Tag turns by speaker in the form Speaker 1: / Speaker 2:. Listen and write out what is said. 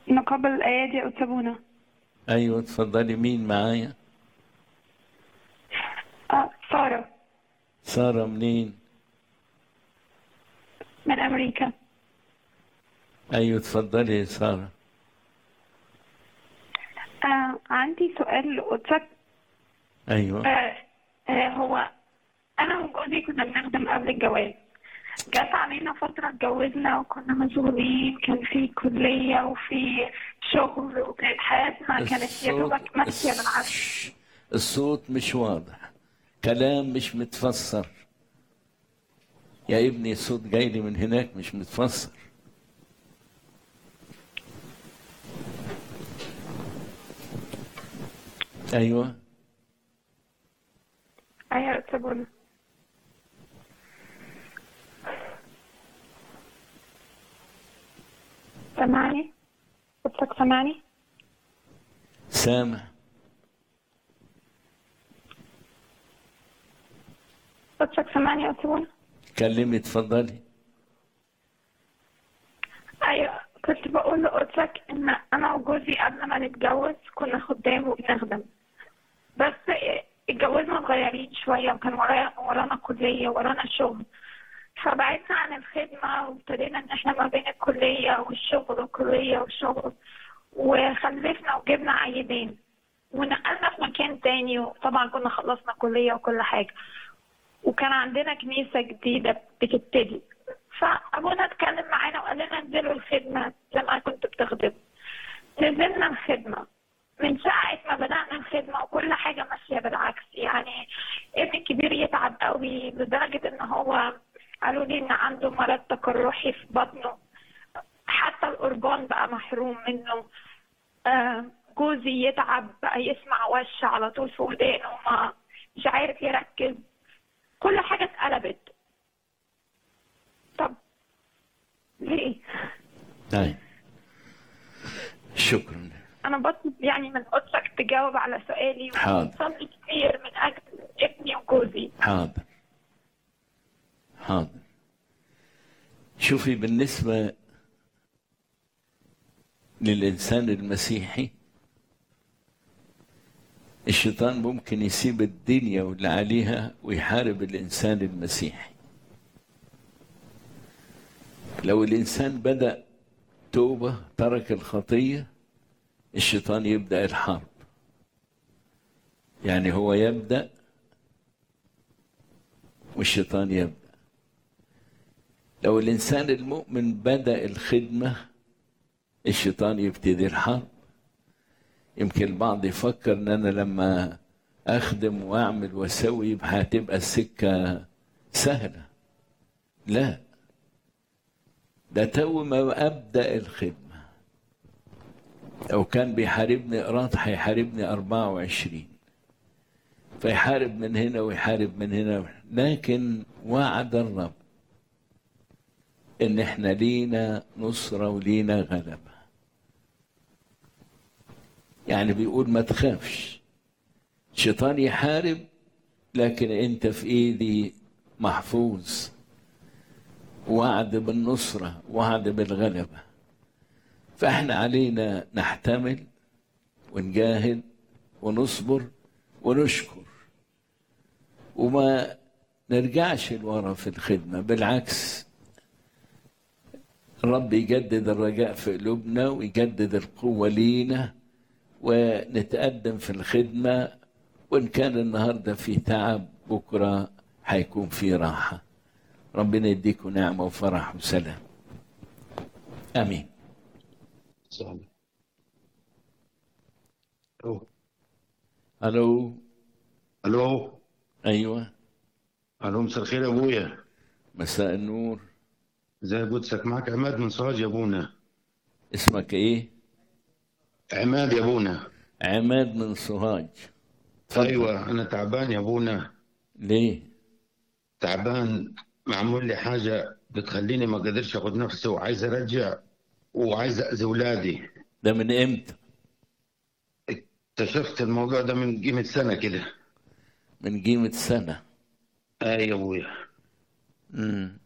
Speaker 1: نقابل الأيادي أو تسابونا
Speaker 2: ايوه اتفضلي مين معايا
Speaker 1: آه سارة
Speaker 2: ساره منين
Speaker 1: من أمريكا
Speaker 2: ايوه اتفضلي يا ساره
Speaker 1: آه عندي سؤال لقدسك
Speaker 2: ايوه
Speaker 1: آه آه هو أنا وجوزي كنا بنخدم قبل الجواز جت علينا فترة اتجوزنا وكنا مشغولين كان في كلية وفي شغل وكانت حياتنا كانت يا دوبك ماشية بالعكس
Speaker 2: الصوت مش واضح كلام مش متفسر يا ابني الصوت جاي لي من هناك مش متفسر ايوه
Speaker 1: أيوة تسابونا سامعني؟ قدسك سامعني؟
Speaker 2: سامع
Speaker 1: قدسك سامعني يا تسابونا؟
Speaker 2: كلمي اتفضلي
Speaker 1: ايوه كنت بقول لقدسك ان انا وجوزي قبل ما نتجوز كنا خدام وبنخدم بس اتجوزنا صغيرين شويه وكان ورايا ورانا كليه ورانا شغل فبعدنا عن الخدمه وابتدينا ان احنا ما بين الكليه والشغل والكليه والشغل وخلفنا وجبنا عيلين ونقلنا في مكان تاني وطبعا كنا خلصنا كليه وكل حاجه وكان عندنا كنيسة جديدة بتبتدي فأبونا اتكلم معانا وقال لنا انزلوا الخدمة زي ما كنت بتخدم نزلنا الخدمة من ساعة ما بدأنا الخدمة وكل حاجة ماشية بالعكس يعني ابني الكبير يتعب قوي لدرجة ان هو قالوا لي ان عنده مرض تقرحي في بطنه حتى القربان بقى محروم منه آه، جوزي يتعب بقى يسمع وش على طول في ودانه ما مش عارف يركز كل حاجة اتقلبت طب ليه؟
Speaker 2: طيب شكرا
Speaker 1: أنا بطلب يعني من قدسك تجاوب على سؤالي
Speaker 2: حاضر.
Speaker 1: وصلي كتير من أجل ابني وجوزي
Speaker 2: حاضر حاضر شوفي بالنسبة للإنسان المسيحي الشيطان ممكن يسيب الدنيا واللي عليها ويحارب الإنسان المسيحي لو الإنسان بدأ توبة ترك الخطية الشيطان يبدأ الحرب يعني هو يبدأ والشيطان يبدأ لو الإنسان المؤمن بدأ الخدمة الشيطان يبتدي الحرب يمكن البعض يفكر ان انا لما اخدم واعمل واسوي يبقى هتبقى السكه سهله لا ده تو ما ابدا الخدمه لو كان بيحاربني قراط هيحاربني 24 فيحارب من هنا ويحارب من هنا لكن وعد الرب ان احنا لينا نصره ولينا غلبه يعني بيقول ما تخافش شيطان يحارب لكن انت في ايدي محفوظ وعد بالنصرة وعد بالغلبة فاحنا علينا نحتمل ونجاهد ونصبر ونشكر وما نرجعش لورا في الخدمة بالعكس الرب يجدد الرجاء في قلوبنا ويجدد القوة لينا ونتقدم في الخدمة وإن كان النهاردة في تعب بكرة هيكون في راحة ربنا يديكم نعمة وفرح وسلام آمين
Speaker 3: سهل ألو
Speaker 2: ألو
Speaker 3: ألو
Speaker 2: أيوة
Speaker 3: ألو مساء الخير يا أبويا
Speaker 2: مساء النور
Speaker 3: زي قدسك معك عماد من سوهاج يا أبونا
Speaker 2: اسمك إيه
Speaker 3: عماد يا أبونا
Speaker 2: عماد من سوهاج اتفضل.
Speaker 3: أيوة أنا تعبان يا أبونا
Speaker 2: ليه
Speaker 3: تعبان معمول لي حاجة بتخليني ما قدرش أخد نفسي وعايز أرجع وعايز أذي أولادي
Speaker 2: ده من إمتى
Speaker 3: اكتشفت الموضوع ده من قيمة سنة كده
Speaker 2: من قيمة سنة
Speaker 3: أي يا أبويا
Speaker 2: مم.